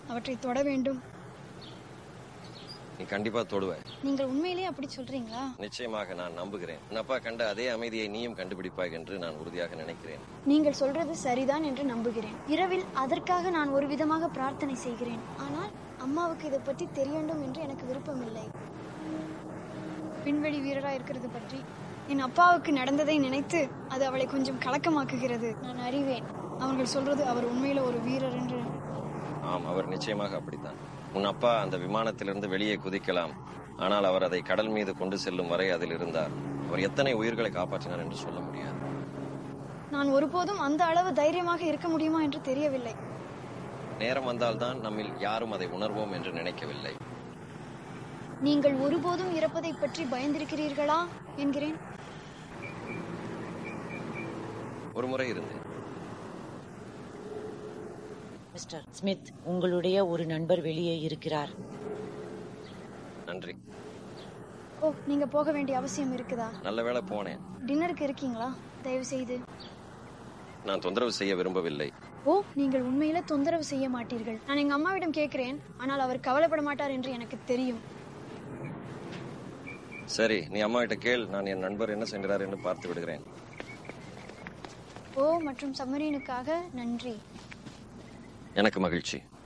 அவற்றை தொட வேண்டும் நீ கண்டிப்பா தொடுவ நீங்கள் உண்மையிலேயே அப்படி சொல்றீங்களா நிச்சயமாக நான் நம்புகிறேன் உன் அப்பா கண்ட அதே அமைதியை நீயும் கண்டுபிடிப்பாய் என்று நான் உறுதியாக நினைக்கிறேன் நீங்கள் சொல்றது சரிதான் என்று நம்புகிறேன் இரவில் அதற்காக நான் ஒரு விதமாக பிரார்த்தனை செய்கிறேன் ஆனால் அம்மாவுக்கு இதை பற்றி தெரிய வேண்டும் என்று எனக்கு விருப்பமில்லை விண்வெளி வீரரா இருக்கிறது பற்றி என் அப்பாவுக்கு நடந்ததை நினைத்து அது அவளை கொஞ்சம் கலக்கமாக்குகிறது நான் அறிவேன் அவர்கள் சொல்றது அவர் உண்மையில ஒரு வீரர் என்று ஆம் அவர் நிச்சயமாக அப்படித்தான் உன் அப்பா அந்த விமானத்திலிருந்து வெளியே குதிக்கலாம் ஆனால் அவர் அதை கடல் மீது கொண்டு செல்லும் வரை அதில் இருந்தார் அவர் எத்தனை உயிர்களை காப்பாற்றினார் என்று சொல்ல முடியாது நான் ஒருபோதும் அந்த அளவு தைரியமாக இருக்க முடியுமா என்று தெரியவில்லை நேரம் வந்தால்தான் நம்மில் யாரும் அதை உணர்வோம் என்று நினைக்கவில்லை நீங்கள் ஒருபோதும் இறப்பதை பற்றி பயந்திருக்கிறீர்களா என்கிறேன் ஒரு முறை இருந்தேன் மிஸ்டர் ஸ்மித் உங்களுடைய ஒரு நண்பர் வெளியே இருக்கிறார் நன்றி ஓ நீங்க போக வேண்டிய அவசியம் இருக்குதா நல்ல வேளை போனேன் டின்னருக்கு இருக்கீங்களா தயவு செய்து நான் தொந்தரவு செய்ய விரும்பவில்லை ஓ நீங்கள் உண்மையில தொந்தரவு செய்ய மாட்டீர்கள் நான் எங்க அம்மாவிடம் கேட்கிறேன் ஆனால் அவர் கவலைப்பட மாட்டார் என்று எனக்கு தெரியும் சரி நீ அம்மா கிட்ட கேள் நான் என் நண்பர் என்ன செய்கிறார் என்று பார்த்து விடுகிறேன் ஓ மற்றும் சம்மரீனுக்காக நன்றி எனக்கு மகிழ்ச்சி